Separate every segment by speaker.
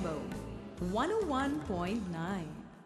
Speaker 1: Rainbow 101.9.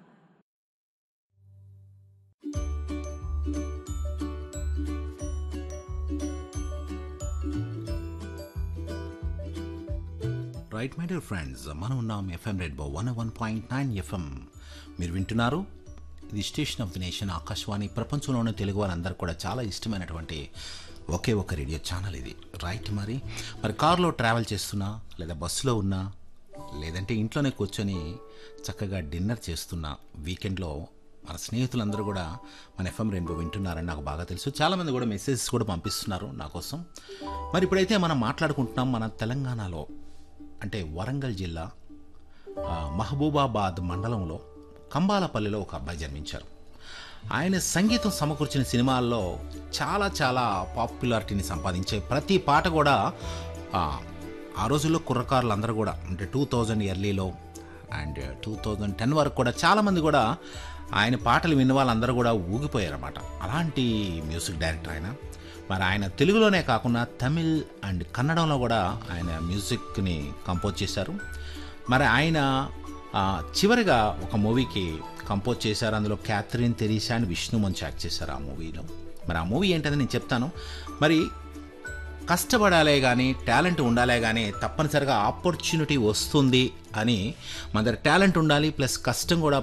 Speaker 2: Right my dear friends మనం ఉన్నాం FM rainbow one one point nine FM మీరు వింటున్నారు ఇది station of the nation Akashvani ప్రపంచంలోని తెలుగు వారందరూ కూడా చాలా ఇష్టమైనటువంటి ఒకే ఒక రేడియో ఛానల్ ఇది రైట్ మరి మరి కారులో ట్రావెల్ చేస్తున్నా లేదా బస్సులో ఉన్నా లేదంటే ఇంట్లోనే కూర్చొని చక్కగా డిన్నర్ చేస్తున్నా వీకెండ్లో మన స్నేహితులందరూ కూడా మన ఎఫ్ఎం రెయిన్బో వింటున్నారని నాకు బాగా తెలుసు చాలామంది కూడా మెసేజెస్ కూడా పంపిస్తున్నారు నా కోసం మరి ఇప్పుడైతే మనం మాట్లాడుకుంటున్నాం మన తెలంగాణలో అంటే వరంగల్ జిల్లా ఆ, మహబూబాబాద్ మండలంలో కంబాలపల్లిలో ఒక అబ్బాయి జన్మించారు ఆయన సంగీతం సమకూర్చిన సినిమాల్లో చాలా చాలా పాపులారిటీని సంపాదించే ప్రతి పాట కూడా ఆ, ఆ రోజుల్లో కుర్రకారులు అందరూ కూడా అంటే టూ థౌజండ్ ఎర్లీలో అండ్ టూ థౌజండ్ టెన్ వరకు కూడా చాలామంది కూడా ఆయన పాటలు విన్న వాళ్ళందరూ కూడా ఊగిపోయారన్నమాట అలాంటి మ్యూజిక్ డైరెక్టర్ ఆయన మరి ఆయన తెలుగులోనే కాకుండా తమిళ్ అండ్ కన్నడంలో కూడా ఆయన మ్యూజిక్ని కంపోజ్ చేశారు మరి ఆయన ఆ, చివరిగా ఒక మూవీకి కంపోజ్ చేశారు అందులో క్యాథరిన్ తెరీసా అండ్ విష్ణు మంచి యాక్ట్ చేశారు ఆ మూవీలో మరి ఆ మూవీ ఏంటని నేను చెప్తాను మరి కష్టపడాలే కానీ టాలెంట్ ఉండాలే కానీ తప్పనిసరిగా ఆపర్చునిటీ వస్తుంది అని మన దగ్గర టాలెంట్ ఉండాలి ప్లస్ కష్టం కూడా